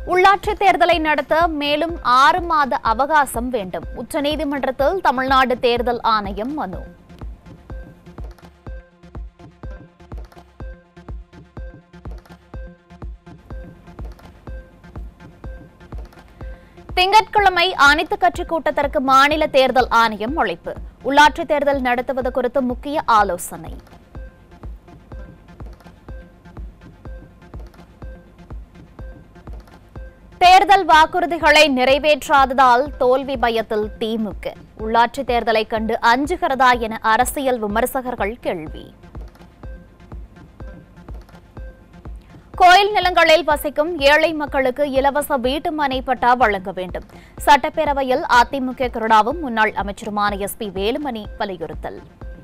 உள்ளாட்சித் தேர்தலை நடத்த மேலும் ஆறு மாத அவகாசம் வேண்டும் உச்சநீதிமன்றத்தில் தமிழ்நாடு தேர்தல் ஆணையம் மனு திங்கட்கிழமை அனைத்து கட்சி கூட்டத்திற்கு மாநில தேர்தல் ஆணையம் அழைப்பு உள்ளாட்சித் தேர்தல் நடத்துவது குறித்து முக்கிய ஆலோசனை தேர்தல் வாக்குறுதிகளை நிறைவேற்றாததால் தோல்வி பயத்தில் திமுக உள்ளாட்சித் தேர்தலை கண்டு அஞ்சுகிறதா என அரசியல் விமர்சகர்கள் கேள்வி கோயில் நிலங்களில் வசிக்கும் ஏழை மக்களுக்கு இலவச வீட்டு மனை பட்டா வழங்க வேண்டும் சட்டப்பேரவையில் அதிமுக கொறடாவும் முன்னாள் அமைச்சருமான எஸ் பி வேலுமணி வலியுறுத்தல்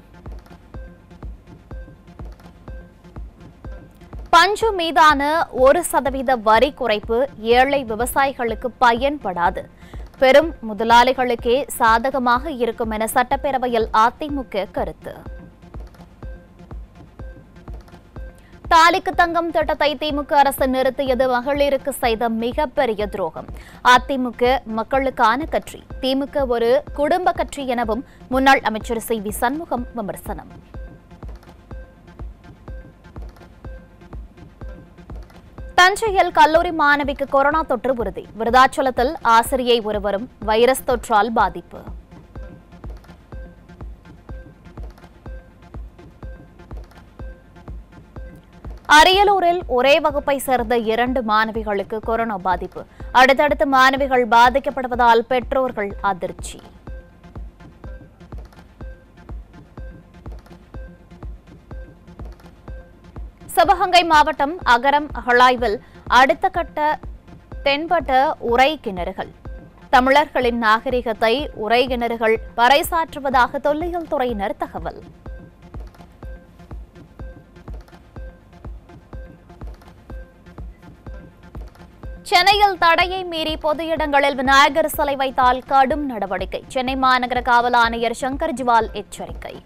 பஞ்சு மீதான ஒரு சதவீத வரி குறைப்பு ஏழை விவசாயிகளுக்கு பயன்படாது பெரும் முதலாளிகளுக்கே சாதகமாக இருக்கும் என சட்டப்பேரவையில் அதிமுக கருத்து தாலிக்கு தங்கம் திட்டத்தை திமுக அரசு நிறுத்தியது மகளிருக்கு செய்த மிகப்பெரிய துரோகம் அதிமுக மக்களுக்கான கட்சி திமுக ஒரு குடும்ப கட்சி எனவும் முன்னாள் அமைச்சர் சி வி சண்முகம் விமர்சனம் தஞ்சையில் கல்லூரி மாணவிக்கு கொரோனா தொற்று உறுதி விருதாச்சலத்தில் ஆசிரியை ஒருவரும் வைரஸ் தொற்றால் பாதிப்பு அரியலூரில் ஒரே வகுப்பை சேர்ந்த இரண்டு மாணவிகளுக்கு கொரோனா பாதிப்பு அடுத்தடுத்து மாணவிகள் பாதிக்கப்படுவதால் பெற்றோர்கள் அதிர்ச்சி சிவகங்கை மாவட்டம் அகரம் அகழாய்வில் அடுத்த கட்ட தென்பட்ட உரை கிணறுகள் தமிழர்களின் நாகரிகத்தை உரை கிணறுகள் பறைசாற்றுவதாக தொல்லியல் துறையினர் தகவல் சென்னையில் தடையை மீறி பொது இடங்களில் விநாயகர் சிலை வைத்தால் கடும் நடவடிக்கை சென்னை மாநகர காவல் ஆணையர் சங்கர் ஜிவால் எச்சரிக்கை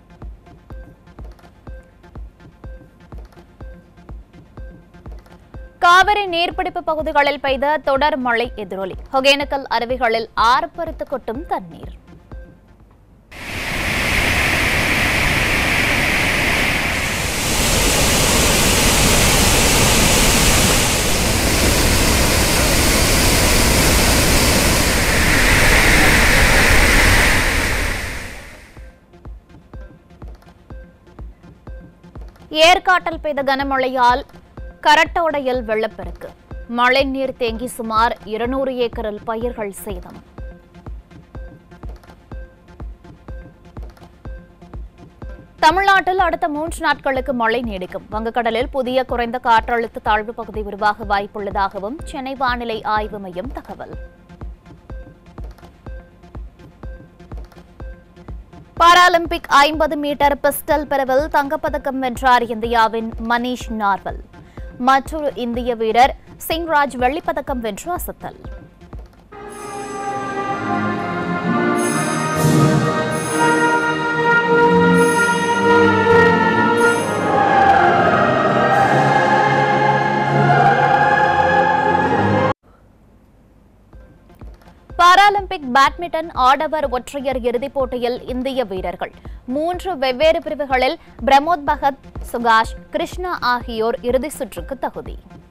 காவிரி நீர்பிடிப்பு பகுதிகளில் பெய்த தொடர் மழை எதிரொலி ஒகேனக்கல் அருவிகளில் ஆர்ப்பரித்து கொட்டும் தண்ணீர் ஏற்காட்டில் பெய்த கனமழையால் கரட்டோடையில் வெள்ளப்பெருக்கு மழைநீர் தேங்கி சுமார் இருநூறு ஏக்கரில் பயிர்கள் சேதம் தமிழ்நாட்டில் அடுத்த மூன்று நாட்களுக்கு மழை நீடிக்கும் வங்கக்கடலில் புதிய குறைந்த காற்றழுத்த தாழ்வு பகுதி உருவாக வாய்ப்புள்ளதாகவும் சென்னை வானிலை ஆய்வு மையம் தகவல் பாராலிம்பிக் ஐம்பது மீட்டர் பிஸ்டல் பிரிவில் தங்கப்பதக்கம் வென்றார் இந்தியாவின் மनीஷ் நார்வல் மற்றொரு இந்திய வீரர் சிங்ராஜ் வெள்ளிப்பதக்கம் வென்று அசத்தல் பாராலிம்பிக் பேட்மிண்டன் ஆடவர் ஒற்றையர் இறுதிப் போட்டியில் இந்திய வீரர்கள் மூன்று வெவ்வேறு பிரிவுகளில் பிரமோத் பகத் சுகாஷ் கிருஷ்ணா ஆகியோர் இறுதி சுற்றுக்கு தகுதி